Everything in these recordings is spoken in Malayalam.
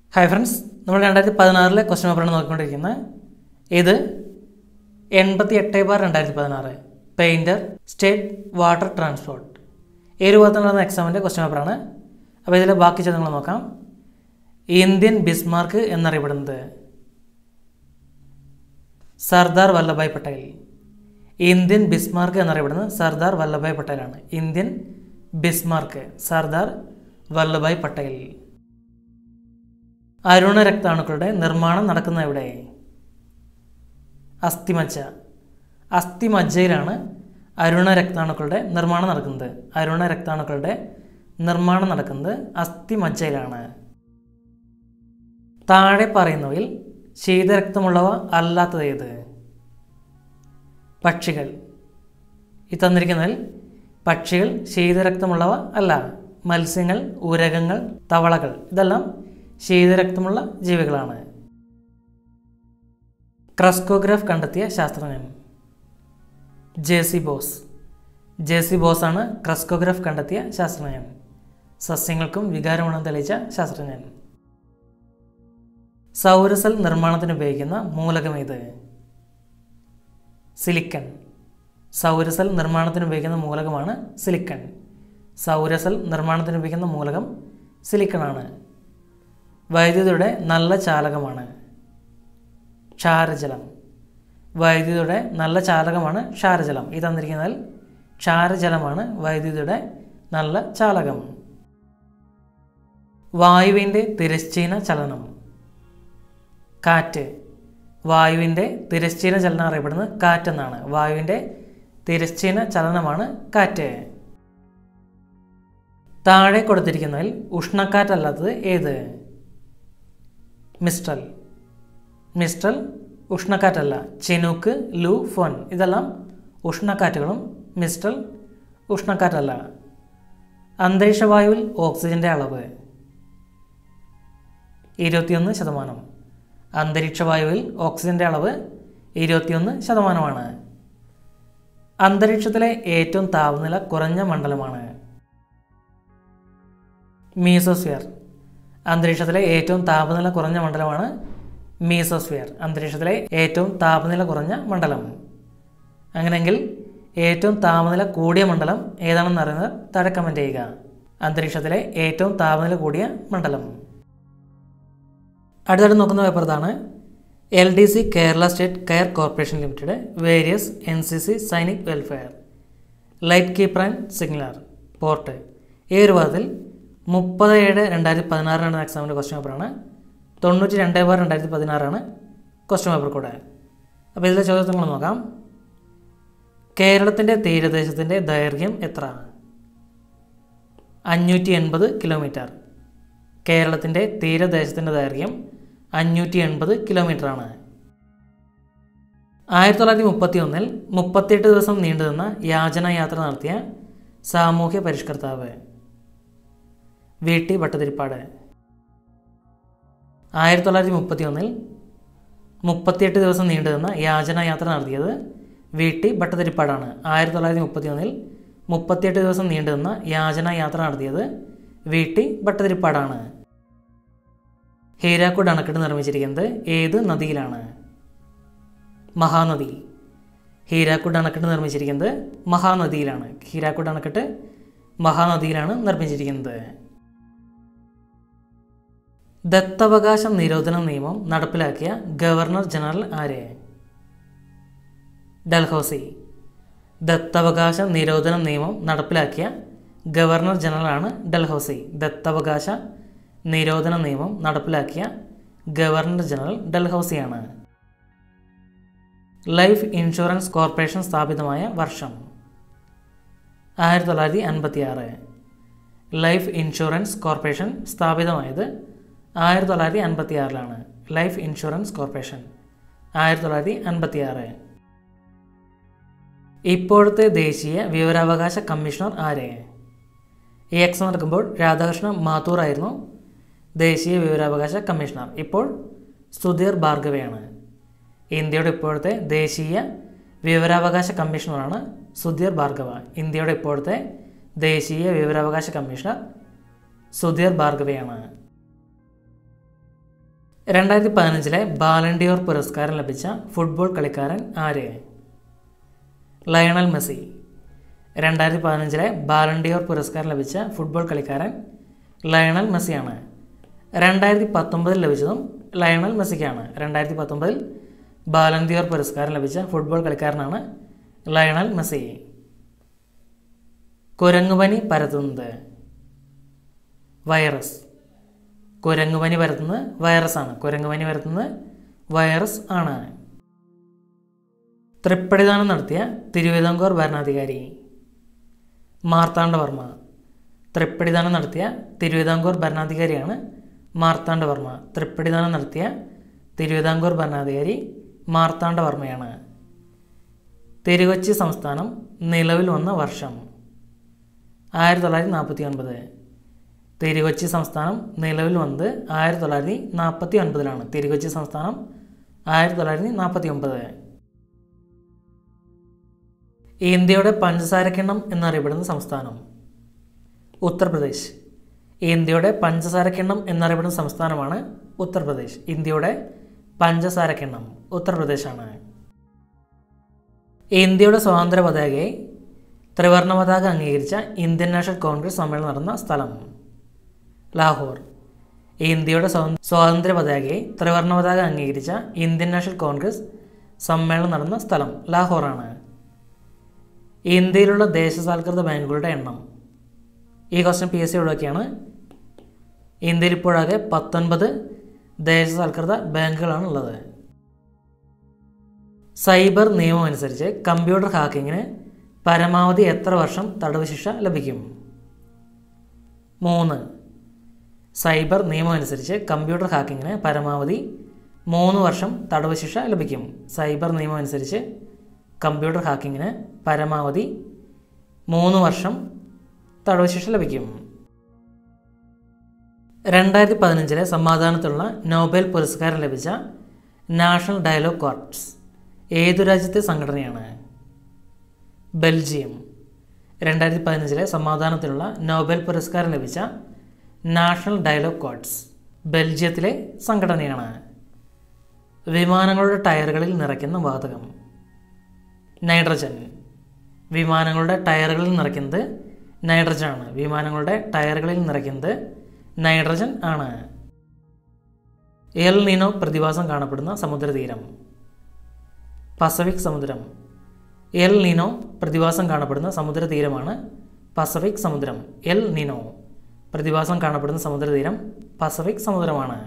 ഹായ് ഫ്രണ്ട്സ് നമ്മൾ രണ്ടായിരത്തി പതിനാറിലെ ക്വസ്റ്റ്യൻ പേപ്പറാണ് നോക്കിക്കൊണ്ടിരിക്കുന്നത് ഇത് എൺപത്തി എട്ട് ബാർ രണ്ടായിരത്തി പതിനാറ് പെയിൻറ്റർ സ്റ്റേറ്റ് വാട്ടർ ട്രാൻസ്പോർട്ട് ഈ രൂപത്തിൽ നടന്ന എക്സാമിൻ്റെ ക്വസ്റ്റ്യൻ പേപ്പറാണ് അപ്പോൾ ഇതിലെ ബാക്കി ചോദ്യങ്ങൾ നോക്കാം ഇന്ത്യൻ ബിസ്മാർക്ക് എന്നറിയപ്പെടുന്നത് സർദാർ വല്ലഭായ് പട്ടേൽ ഇന്ത്യൻ ബിസ്മാർക്ക് എന്നറിയപ്പെടുന്നത് സർദാർ വല്ലഭായ് പട്ടേലാണ് ഇന്ത്യൻ ബിസ്മാർക്ക് സർദാർ വല്ലഭായ് പട്ടേൽ അരുണ രക്താണുക്കളുടെ നിർമ്മാണം നടക്കുന്ന എവിടെ അസ്ഥിമജ്ജ അസ്ഥിമജ്ജയിലാണ് അരുണ രക്താണുക്കളുടെ നിർമ്മാണം നടക്കുന്നത് അരുണ രക്താണുക്കളുടെ നിർമ്മാണം നടക്കുന്നത് അസ്ഥിമജ്ജയിലാണ് താഴെ പറയുന്നവയിൽ ശീതരക്തമുള്ളവ അല്ലാത്തത് ഏത് പക്ഷികൾ ഈ തന്നിരിക്കുന്നതിൽ പക്ഷികൾ ശീതരക്തമുള്ളവ അല്ല മത്സ്യങ്ങൾ ഉരകങ്ങൾ തവളകൾ ഇതെല്ലാം ശീതരക്തമുള്ള ജീവികളാണ് ക്രസ്കോഗ്രാഫ് കണ്ടെത്തിയ ശാസ്ത്രജ്ഞൻ J C Bose J C ബോസാണ് ക്രസ്കോഗ്രാഫ് കണ്ടെത്തിയ ശാസ്ത്രജ്ഞൻ സസ്യങ്ങൾക്കും വികാരമണം തെളിയിച്ച ശാസ്ത്രജ്ഞൻ സൗരസെൽ നിർമ്മാണത്തിന് ഉപയോഗിക്കുന്ന മൂലകം ഏത് സിലിക്കൺ സൗരസെൽ നിർമ്മാണത്തിന് ഉപയോഗിക്കുന്ന മൂലകമാണ് സിലിക്കൺ സൗരസെൽ നിർമ്മാണത്തിന് ഉപയോഗിക്കുന്ന മൂലകം സിലിക്കണാണ് വൈദ്യുതിയുടെ നല്ല ചാലകമാണ് ക്ഷാരജലം വൈദ്യുതിയുടെ നല്ല ചാലകമാണ് ക്ഷാരജലം ഈ തന്നിരിക്കുന്നതിൽ ക്ഷാരജലമാണ് വൈദ്യുതിയുടെ നല്ല ചാലകം വായുവിൻ്റെ തിരശ്ചീന ചലനം കാറ്റ് വായുവിൻ്റെ തിരശ്ചീന ചലനം അറിയപ്പെടുന്നത് കാറ്റെന്നാണ് വായുവിൻ്റെ തിരശ്ചീന ചലനമാണ് കാറ്റ് താഴെ കൊടുത്തിരിക്കുന്നതിൽ ഉഷ്ണക്കാറ്റല്ലാത്തത് ഏത് മിസ്റ്റൽ മിസ്റ്റൽ ഉഷ്ണക്കാറ്റല്ല ചിനുക്ക് ലു ഫോൻ ഇതെല്ലാം ഉഷ്ണക്കാറ്റുകളും മിസ്റ്റൽ ഉഷ്ണക്കാറ്റല്ല അന്തരീക്ഷവായുവിൽ ഓക്സിജൻ്റെ അളവ് ഇരുപത്തിയൊന്ന് ശതമാനം അന്തരീക്ഷവായുവിൽ ഓക്സിജൻ്റെ അളവ് ഇരുപത്തിയൊന്ന് ശതമാനമാണ് അന്തരീക്ഷത്തിലെ ഏറ്റവും താപനില കുറഞ്ഞ മണ്ഡലമാണ് മീസോസ്ഫിയർ അന്തരീക്ഷത്തിലെ ഏറ്റവും താപനില കുറഞ്ഞ മണ്ഡലമാണ് മീസോസ്ഫിയർ അന്തരീക്ഷത്തിലെ ഏറ്റവും താപനില കുറഞ്ഞ മണ്ഡലം അങ്ങനെയെങ്കിൽ ഏറ്റവും താപനില കൂടിയ മണ്ഡലം ഏതാണെന്ന് അറിയുന്നത് താഴെ കമൻറ്റ് ചെയ്യുക അന്തരീക്ഷത്തിലെ ഏറ്റവും താപനില കൂടിയ മണ്ഡലം അടുത്തടുത്ത് നോക്കുന്ന പേപ്പർ ഇതാണ് L D C Kerala state care corporation limited various N C C Sainik welfare light keeper and signaller port ഈ ഒരു ഭാഗത്തിൽ മുപ്പത് ഏഴ് രണ്ടായിരത്തി പതിനാറിനാണ് എക്സാമിൻ്റെ ക്വസ്റ്റ്യൻ പേപ്പറാണ് തൊണ്ണൂറ്റി രണ്ട് ബാർ രണ്ടായിരത്തി പതിനാറാണ് ക്വസ്റ്റ്യൻ പേപ്പർ കൂടെ അപ്പോൾ ഇതിലെ ചോദ്യങ്ങൾ നോക്കാം കേരളത്തിൻ്റെ തീരദേശത്തിൻ്റെ ദൈർഘ്യം എത്ര അഞ്ഞൂറ്റി എൺപത് കിലോമീറ്റർ കേരളത്തിൻ്റെ തീരദേശത്തിൻ്റെ ദൈർഘ്യം അഞ്ഞൂറ്റി എൺപത് കിലോമീറ്ററാണ് ആയിരത്തി തൊള്ളായിരത്തി മുപ്പത്തി ഒന്നിൽ മുപ്പത്തിയെട്ട് ദിവസം നീണ്ടുനിന്ന യാചന യാത്ര നടത്തിയ സാമൂഹ്യ പരിഷ്കർത്താവ് വി ടി ഭട്ടതിരിപ്പാട് ആയിരത്തി തൊള്ളായിരത്തി മുപ്പത്തി ഒന്നിൽ മുപ്പത്തിയെട്ട് ദിവസം നീണ്ടുനിന്ന യാചന യാത്ര നടത്തിയത് വി ടി ഭട്ടതിരിപ്പാടാണ് ആയിരത്തി തൊള്ളായിരത്തി മുപ്പത്തി ഒന്നിൽ മുപ്പത്തിയെട്ട് ദിവസം നീണ്ടുനിന്ന യാചന യാത്ര നടത്തിയത് വി ടി ഭട്ടതിരിപ്പാടാണ് ഹീരാക്കുഡ് അണക്കെട്ട് നിർമ്മിച്ചിരിക്കുന്നത് ഏത് നദിയിലാണ് മഹാനദി ഹീരാക്കുഡ് അണക്കെട്ട് നിർമ്മിച്ചിരിക്കുന്നത് മഹാനദിയിലാണ് ഹീരാക്കുഡ് അണക്കെട്ട് മഹാനദിയിലാണ് നിർമ്മിച്ചിരിക്കുന്നത് ദത്തവകാശ നിരോധന നിയമം നടപ്പിലാക്കിയ ഗവർണർ ജനറൽ ആര് ഡൽഹൌസി ദത്തവകാശ നിരോധന നിയമം നടപ്പിലാക്കിയ ഗവർണർ ജനറലാണ് ഡൽഹൌസി ദത്തവകാശ നിരോധന നിയമം നടപ്പിലാക്കിയ ഗവർണർ ജനറൽ ഡൽഹൌസിയാണ് ലൈഫ് ഇൻഷുറൻസ് കോർപ്പറേഷൻ സ്ഥാപിതമായ വർഷം ആയിരത്തി തൊള്ളായിരത്തി അൻപത്തി ആറ് ലൈഫ് ഇൻഷുറൻസ് കോർപ്പറേഷൻ സ്ഥാപിതമായത് ആയിരത്തി തൊള്ളായിരത്തി അൻപത്തി ആറിലാണ് ലൈഫ് ഇൻഷുറൻസ് കോർപ്പറേഷൻ ആയിരത്തി തൊള്ളായിരത്തി അൻപത്തി ആറ് ഇപ്പോഴത്തെ ദേശീയ വിവരാവകാശ കമ്മീഷണർ ആരെ ഈ എക്സാം നടക്കുമ്പോൾ രാധാകൃഷ്ണ മാത്തൂർ ആയിരുന്നു ദേശീയ വിവരാവകാശ കമ്മീഷണർ ഇപ്പോൾ സുധീർ ഭാർഗവയാണ് ഇന്ത്യയുടെ ഇപ്പോഴത്തെ ദേശീയ വിവരാവകാശ കമ്മീഷണറാണ് സുധീർ ഭാർഗവ ഇന്ത്യയുടെ ഇപ്പോഴത്തെ ദേശീയ വിവരാവകാശ കമ്മീഷണർ സുധീർ ഭാർഗവയാണ് രണ്ടായിരത്തി പതിനഞ്ചിലെ ബാലൻഡിയോർ പുരസ്കാരം ലഭിച്ച ഫുട്ബോൾ കളിക്കാരൻ ആര് ലയണൽ മെസ്സി രണ്ടായിരത്തി പതിനഞ്ചിലെ ബാലൻഡിയോർ പുരസ്കാരം ലഭിച്ച ഫുട്ബോൾ കളിക്കാരൻ ലയണൽ മെസ്സിയാണ് രണ്ടായിരത്തി പത്തൊമ്പതിൽ ലഭിച്ചതും ലയണൽ മെസ്സിക്കാണ് രണ്ടായിരത്തി പത്തൊമ്പതിൽ ബാലൻഡിയോർ പുരസ്കാരം ലഭിച്ച ഫുട്ബോൾ കളിക്കാരനാണ് ലയണൽ മെസ്സി കുരങ്ങുപനി പരത്തുന്നത് വൈറസ് കുരങ്ങുപനി പരത്തുന്നത് വൈറസാണ് കുരങ്ങുപനി പരത്തുന്നത് വൈറസ് ആണ് തൃപ്പടിദാനം നടത്തിയ തിരുവിതാംകൂർ ഭരണാധികാരി മാർത്താണ്ഡവർമ്മ തൃപ്പടിദാനം നടത്തിയ തിരുവിതാംകൂർ ഭരണാധികാരിയാണ് മാർത്താണ്ഡവർമ്മ തൃപ്പടിദാനം നടത്തിയ തിരുവിതാംകൂർ ഭരണാധികാരി മാർത്താണ്ഡവർമ്മയാണ് തിരുകൊച്ചി സംസ്ഥാനം നിലവിൽ വന്ന വർഷം ആയിരത്തി തൊള്ളായിരത്തി നാൽപ്പത്തി ഒൻപത് തിരുകൊച്ചി സംസ്ഥാനം നിലവിൽ വന്നത് ആയിരത്തി തൊള്ളായിരത്തി നാൽപ്പത്തി ഒൻപതിലാണ് തിരുകൊച്ചി സംസ്ഥാനം ആയിരത്തി തൊള്ളായിരത്തി നാൽപ്പത്തി ഒമ്പത് ഇന്ത്യയുടെ പഞ്ചസാരക്കിണ്ണം എന്നറിയപ്പെടുന്ന സംസ്ഥാനം ഉത്തർപ്രദേശ് ഇന്ത്യയുടെ പഞ്ചസാരക്കിണ്ണം എന്നറിയപ്പെടുന്ന സംസ്ഥാനമാണ് ഉത്തർപ്രദേശ് ഇന്ത്യയുടെ പഞ്ചസാരക്കിണ്ണം ഉത്തർപ്രദേശാണ് ഇന്ത്യയുടെ സ്വാതന്ത്ര്യ പതാകയെ ത്രിവർണ്ണ പതാക അംഗീകരിച്ച ഇന്ത്യൻ നാഷണൽ കോൺഗ്രസ് സമ്മേളനം നടന്ന സ്ഥലം ലാഹോർ ഇന്ത്യയുടെ സ്വാ- സ്വാതന്ത്ര്യ പതാകയെ ത്രിവർണ്ണ പതാക അംഗീകരിച്ച ഇന്ത്യൻ നാഷണൽ കോൺഗ്രസ് സമ്മേളനം നടന്ന സ്ഥലം ലാഹോറാണ് ഇന്ത്യയിലുള്ള ദേശസാൽകൃത ബാങ്കുകളുടെ എണ്ണം ഈ ക്വസ്റ്റ്യൻ പി എസ് സി ഒഴിവാക്കിയാണ് ഇന്ത്യയിൽ ഇപ്പോഴാകെ പത്തൊൻപത് ദേശസാൽകൃത ബാങ്കുകളാണ് ഉള്ളത് സൈബർ നിയമം അനുസരിച്ച് കമ്പ്യൂട്ടർ ഹാക്കിങ്ങിന് പരമാവധി എത്ര വർഷം തടവ് ശിക്ഷ ലഭിക്കും മൂന്ന് സൈബർ നിയമം അനുസരിച്ച് കമ്പ്യൂട്ടർ ഹാക്കിങ്ങിന് പരമാവധി മൂന്ന് വർഷം തടവ് ശിക്ഷ ലഭിക്കും സൈബർ നിയമം അനുസരിച്ച് കമ്പ്യൂട്ടർ ഹാക്കിങ്ങിന് പരമാവധി മൂന്ന് വർഷം തടവ് ശിക്ഷ ലഭിക്കും രണ്ടായിരത്തി പതിനഞ്ചിലെ സമാധാനത്തിലുള്ള നോബൽ പുരസ്കാരം ലഭിച്ച നാഷണൽ ഡയലോഗ് കോർപ്സ് ഏതു രാജ്യത്തെ സംഘടനയാണ് ബെൽജിയം രണ്ടായിരത്തി പതിനഞ്ചിലെ സമാധാനത്തിലുള്ള നോബൽ പുരസ്കാരം ലഭിച്ച നാഷണൽ ഡയലോഗ് കോർട്സ് ബെൽജിയത്തിലെ സംഘടനയാണ് വിമാനങ്ങളുടെ ടയറുകളിൽ നിറയ്ക്കുന്ന വാതകം നൈട്രജൻ വിമാനങ്ങളുടെ ടയറുകളിൽ നിറയ്ക്കുന്നത് നൈട്രജൻ ആണ് വിമാനങ്ങളുടെ ടയറുകളിൽ നിറയ്ക്കുന്നത് നൈട്രജൻ ആണ് എൽ നീനോ പ്രതിഭാസം കാണപ്പെടുന്ന സമുദ്രതീരം പസഫിക് സമുദ്രം എൽ നീനോ പ്രതിഭാസം കാണപ്പെടുന്ന സമുദ്രതീരമാണ് പസഫിക് സമുദ്രം എൽ നീനോ പ്രതിഭാസം കാണപ്പെടുന്ന സമുദ്രതീരം പസഫിക് സമുദ്രമാണ്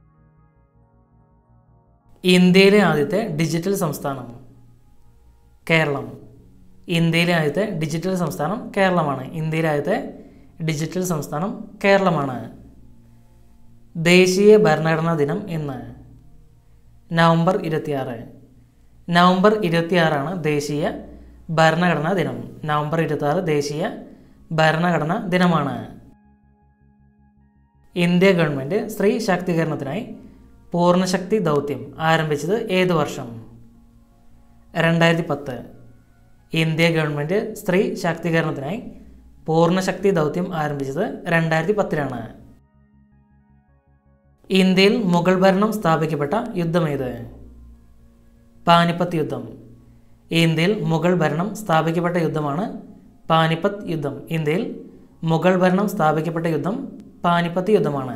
ഇന്ത്യയിലെ ആദ്യത്തെ ഡിജിറ്റൽ സംസ്ഥാനം കേരളം ഇന്ത്യയിലെ ആദ്യത്തെ ഡിജിറ്റൽ സംസ്ഥാനം കേരളമാണ് ഇന്ത്യയിലെ ആദ്യത്തെ ഡിജിറ്റൽ സംസ്ഥാനം കേരളമാണ് ദേശീയ ഭരണഘടനാ ദിനം എന്ന് നവംബർ ഇരുപത്തിയാറ് നവംബർ ഇരുപത്തിയാറാണ് ദേശീയ ഭരണഘടനാ ദിനം നവംബർ ഇരുപത്തിയാറ് ദേശീയ ഭരണഘടനാ ദിനമാണ് ഇന്ത്യ ഗവൺമെൻറ് സ്ത്രീ ശാക്തീകരണത്തിനായി പൂർണ്ണശക്തി ദൗത്യം ആരംഭിച്ചത് ഏത് വർഷം രണ്ടായിരത്തി പത്ത് ഇന്ത്യ ഗവൺമെൻറ് സ്ത്രീ ശാക്തീകരണത്തിനായി പൂർണ്ണശക്തി ദൗത്യം ആരംഭിച്ചത് രണ്ടായിരത്തി പത്തിലാണ് ഇന്ത്യയിൽ മുഗൾ ഭരണം സ്ഥാപിക്കപ്പെട്ട യുദ്ധമേത് പാനിപ്പത്ത് യുദ്ധം ഇന്ത്യയിൽ മുഗൾ ഭരണം സ്ഥാപിക്കപ്പെട്ട യുദ്ധമാണ് പാനിപ്പത്ത് യുദ്ധം ഇന്ത്യയിൽ മുഗൾ ഭരണം സ്ഥാപിക്കപ്പെട്ട യുദ്ധം പാനിപ്പത്ത് യുദ്ധമാണ്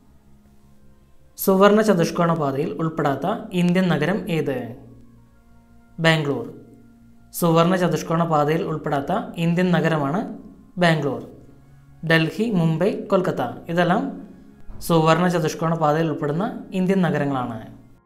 സുവർണ ചതുഷ്കോണ പാതയിൽ ഉൾപ്പെടാത്ത ഇന്ത്യൻ നഗരം ഏത് ബാംഗ്ലൂർ സുവർണ ചതുഷ്കോണ പാതയിൽ ഉൾപ്പെടാത്ത ഇന്ത്യൻ നഗരമാണ് ബാംഗ്ലൂർ ഡൽഹി മുംബൈ കൊൽക്കത്ത ഇതെല്ലാം സുവർണ ചതുഷ്കോണ പാതയിൽ ഉൾപ്പെടുന്ന ഇന്ത്യൻ നഗരങ്ങളാണ്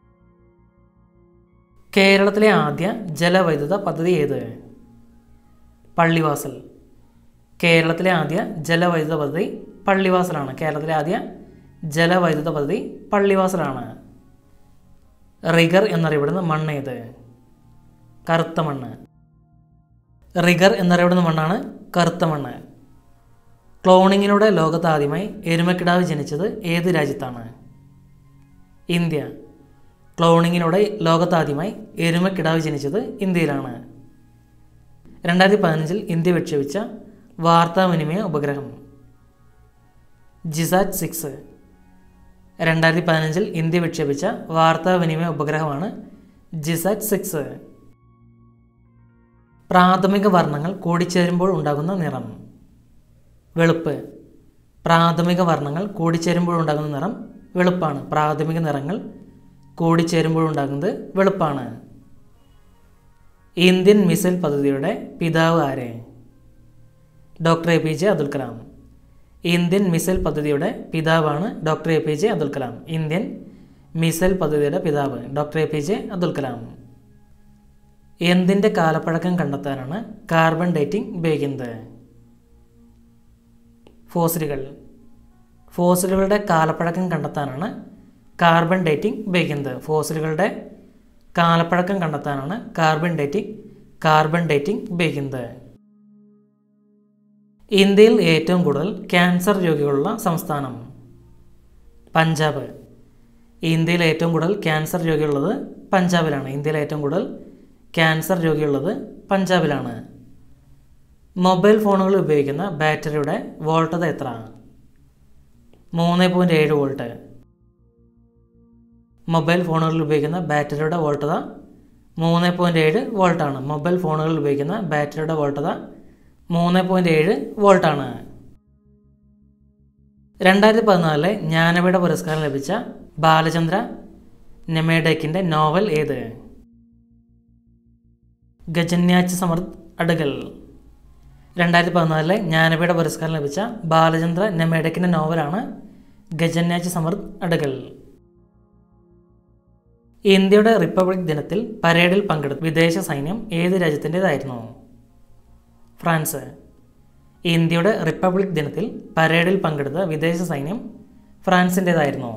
കേരളത്തിലെ ആദ്യ ജലവൈദ്യുത പദ്ധതി ഏത് പള്ളിവാസൽ കേരളത്തിലെ ആദ്യ ജലവൈദ്യുത പദ്ധതി പള്ളിവാസലാണ് കേരളത്തിലെ ആദ്യ ജലവൈദ്യുത പദ്ധതി പള്ളിവാസലാണ് റിഗർ എന്നറിയപ്പെടുന്ന മണ്ണ് ഏത് കറുത്ത മണ്ണ് റിഗർ എന്നറിയപ്പെടുന്ന മണ്ണാണ് കറുത്ത മണ്ണ് ക്ലോണിങ്ങിലൂടെ ലോകത്ത് ആദ്യമായി എരുമക്കിടാവ് ജനിച്ചത് ഏത് രാജ്യത്താണ് ഇന്ത്യ ക്ലോണിങ്ങിലൂടെ ലോകത്താദ്യമായി എരുമക്കിടാവ് ജനിച്ചത് ഇന്ത്യയിലാണ് രണ്ടായിരത്തി പതിനഞ്ചിൽ ഇന്ത്യ വിക്ഷേപിച്ച വാർത്താവിനിമയ ഉപഗ്രഹം ജിസാറ്റ് സിക്സ് രണ്ടായിരത്തി പതിനഞ്ചിൽ ഇന്ത്യ വിക്ഷേപിച്ച വാർത്താവിനിമയ ഉപഗ്രഹമാണ് ജിസാറ്റ് സിക്സ് പ്രാഥമിക വർണ്ണങ്ങൾ കൂടിച്ചേരുമ്പോൾ ഉണ്ടാകുന്ന നിറം വെളുപ്പ് പ്രാഥമിക വർണ്ണങ്ങൾ കൂടിച്ചേരുമ്പോൾ ഉണ്ടാകുന്ന നിറം വെളുപ്പാണ് പ്രാഥമിക നിറങ്ങൾ കൂടിച്ചേരുമ്പോൾ ഉണ്ടാകുന്നത് വെളുപ്പാണ് ഇന്ത്യൻ മിസൈൽ പദ്ധതിയുടെ പിതാവ് ആരെ doctor A P J Abdul Kalam Indian missile പദ്ധതിയുടെ പിതാവാണ് doctor A P J Abdul Kalam Indian missile പദ്ധതിയുടെ പിതാവ് doctor A P J Abdul Kalam എന്തിൻ്റെ കാലപ്പഴക്കം കണ്ടെത്താനാണ് കാർബൺ ഡേറ്റിംഗ് ഉപയോഗിക്കുന്നത് ഫോസിലുകൾ ഫോസിലുകളുടെ കാലപ്പഴക്കം കണ്ടെത്താനാണ് കാർബൺ ഡേറ്റിംഗ് ഉപയോഗിക്കുന്നത് ഫോസിലുകളുടെ കാലപ്പഴക്കം കണ്ടെത്താനാണ് കാർബൺ ഡേറ്റിംഗ് കാർബൺ ഡേറ്റിംഗ് ഉപയോഗിക്കുന്നത് ഇന്ത്യയിൽ ഏറ്റവും കൂടുതൽ ക്യാൻസർ രോഗികളുള്ള സംസ്ഥാനം പഞ്ചാബ് ഇന്ത്യയിൽ ഏറ്റവും കൂടുതൽ ക്യാൻസർ രോഗികളുള്ളത് പഞ്ചാബിലാണ് ഇന്ത്യയിൽ ഏറ്റവും കൂടുതൽ ക്യാൻസർ രോഗിയുള്ളത് പഞ്ചാബിലാണ് മൊബൈൽ ഫോണുകൾ ഉപയോഗിക്കുന്ന ബാറ്ററിയുടെ വോൾട്ടത എത്ര മൂന്ന് പോയിൻറ്റ് ഏഴ് വോൾട്ട് മൊബൈൽ ഫോണുകളിൽ ഉപയോഗിക്കുന്ന ബാറ്ററിയുടെ വോൾട്ടത മൂന്ന് പോയിൻറ്റ് ഏഴ് വോൾട്ടാണ് മൊബൈൽ ഫോണുകളിൽ ഉപയോഗിക്കുന്ന ബാറ്ററിയുടെ വോൾട്ടത മൂന്ന് പോയിൻറ്റ് ഏഴ് വോൾട്ടാണ് രണ്ടായിരത്തി പതിനാലിലെ ജ്ഞാനപീഠ പുരസ്കാരം ലഭിച്ച ബാലചന്ദ്ര നെമേഡേക്കിൻ്റെ നോവൽ ഏത് ഗജന്യാച്ച് സമൃദ്ധ് അടുകൾ രണ്ടായിരത്തി പതിനാലിലെ ജ്ഞാനപീഠ പുരസ്കാരം ലഭിച്ച ബാലചന്ദ്ര നെമേഡക്കിൻ്റെ നോവലാണ് ഗജന്യാച്ച് സമൃദ്ധ് അടുകൾ ഇന്ത്യയുടെ റിപ്പബ്ലിക് ദിനത്തിൽ പരേഡിൽ പങ്കെടുത്ത വിദേശ സൈന്യം ഏത് രാജ്യത്തിൻ്റെതായിരുന്നു ഫ്രാൻസ് ഇന്ത്യയുടെ റിപ്പബ്ലിക് ദിനത്തിൽ പരേഡിൽ പങ്കെടുത്ത വിദേശ സൈന്യം ഫ്രാൻസിൻ്റെതായിരുന്നു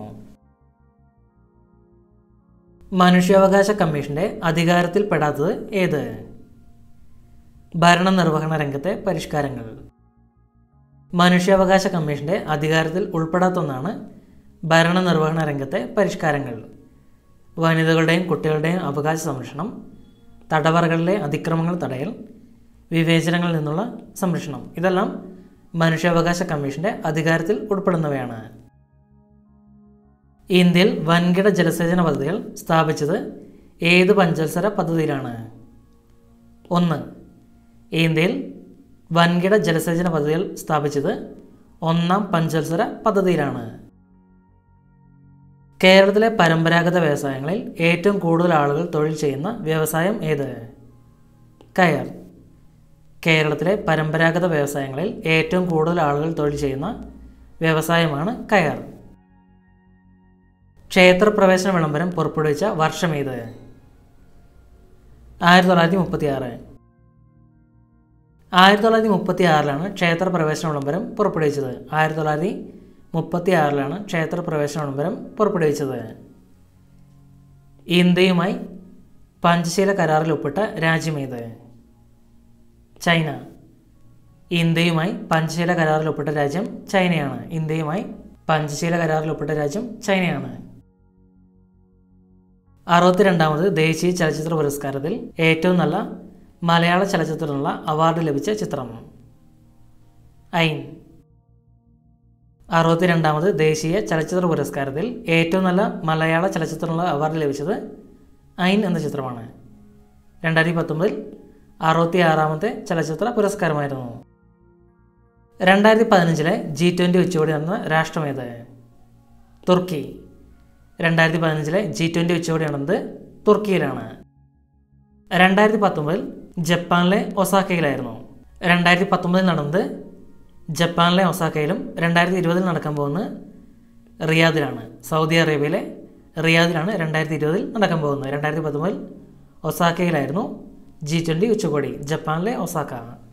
മനുഷ്യാവകാശ കമ്മീഷന്റെ അധികാരത്തിൽപ്പെടാത്തത് ഏത് ഭരണനിർവഹണ രംഗത്തെ പരിഷ്കാരങ്ങൾ മനുഷ്യാവകാശ കമ്മീഷന്റെ അധികാരത്തിൽ ഉൾപ്പെടാത്ത ഒന്നാണ് ഭരണനിർവഹണ രംഗത്തെ പരിഷ്കാരങ്ങൾ വനിതകളുടെയും കുട്ടികളുടെയും അവകാശ സംരക്ഷണം തടവറകളിലെ അതിക്രമങ്ങൾ തടയൽ വിവേചനങ്ങളിൽ നിന്നുള്ള സംരക്ഷണം ഇതെല്ലാം മനുഷ്യാവകാശ കമ്മീഷന്റെ അധികാരത്തിൽ ഉൾപ്പെടുന്നവയാണ് ഇന്ത്യയിൽ വൻകിട ജലസേചന പദ്ധതികൾ സ്ഥാപിച്ചത് ഏത് പഞ്ചവത്സര പദ്ധതിയിലാണ് ഒന്ന് ഇന്ത്യയിൽ വൻകിട ജലസേചന പദ്ധതികൾ സ്ഥാപിച്ചത് ഒന്നാം പഞ്ചവത്സര പദ്ധതിയിലാണ് കേരളത്തിലെ പരമ്പരാഗത വ്യവസായങ്ങളിൽ ഏറ്റവും കൂടുതൽ ആളുകൾ തൊഴിൽ ചെയ്യുന്ന വ്യവസായം ഏത് കയർ കേരളത്തിലെ പരമ്പരാഗത വ്യവസായങ്ങളിൽ ഏറ്റവും കൂടുതൽ ആളുകൾ തൊഴിൽ ചെയ്യുന്ന വ്യവസായമാണ് കയർ ക്ഷേത്രപ്രവേശന വിളംബരം പുറപ്പെടുവിച്ച വർഷം ഏത് ആയിരത്തി തൊള്ളായിരത്തി മുപ്പത്തി ആറ് ആയിരത്തി തൊള്ളായിരത്തി മുപ്പത്തി ആറിലാണ് ക്ഷേത്രപ്രവേശന വിളംബരം പുറപ്പെടുവിച്ചത് ആയിരത്തി തൊള്ളായിരത്തി മുപ്പത്തി ആറിലാണ് ക്ഷേത്രപ്രവേശന വിളംബരം പുറപ്പെടുവിച്ചത് ഇന്ത്യയുമായി പഞ്ചശീല കരാറിൽ ഒപ്പിട്ട രാജ്യമേത് ചൈന ഇന്ത്യയുമായി പഞ്ചശീല കരാറിൽ ഒപ്പിട്ട രാജ്യം ചൈനയാണ് ഇന്ത്യയുമായി പഞ്ചശീല കരാറിൽ ഒപ്പിട്ട രാജ്യം ചൈനയാണ് അറുപത്തിരണ്ടാമത് ദേശീയ ചലച്ചിത്ര പുരസ്കാരത്തിൽ ഏറ്റവും നല്ല മലയാള ചലച്ചിത്രത്തിനുള്ള അവാർഡ് ലഭിച്ച ചിത്രം ഐൻ അറുപത്തിരണ്ടാമത് ദേശീയ ചലച്ചിത്ര പുരസ്കാരത്തിൽ ഏറ്റവും നല്ല മലയാള ചലച്ചിത്രത്തിനുള്ള അവാർഡ് ലഭിച്ചത് ഐൻ എന്ന ചിത്രമാണ് രണ്ടായിരത്തി പത്തൊമ്പതിൽ അറുപത്തി ആറാമത്തെ ചലച്ചിത്ര പുരസ്കാരമായിരുന്നു രണ്ടായിരത്തി പതിനഞ്ചിലെ ജി ട്വൻ്റി ഉച്ചകോടി നടന്ന രാഷ്ട്രമേത് തുർക്കി രണ്ടായിരത്തി പതിനഞ്ചിലെ ജി ട്വൻ്റി ഉച്ചകോടി നടന്നത് തുർക്കിയിലാണ് രണ്ടായിരത്തി പത്തൊമ്പതിൽ ജപ്പാനിലെ ഒസാക്കയിലായിരുന്നു രണ്ടായിരത്തി പത്തൊമ്പതിൽ നടന്നത് ജപ്പാനിലെ ഒസാക്കയിലും രണ്ടായിരത്തി ഇരുപതിൽ നടക്കാൻ പോകുന്നത് റിയാദിലാണ് സൗദി അറേബ്യയിലെ റിയാദിലാണ് രണ്ടായിരത്തി ഇരുപതിൽ നടക്കാൻ പോകുന്നത് രണ്ടായിരത്തി പത്തൊമ്പതിൽ ഒസാക്കയിലായിരുന്നു ജി ട്വൻ്റി ഉച്ചകോടി ജപ്പാനിലെ ഒസാക്ക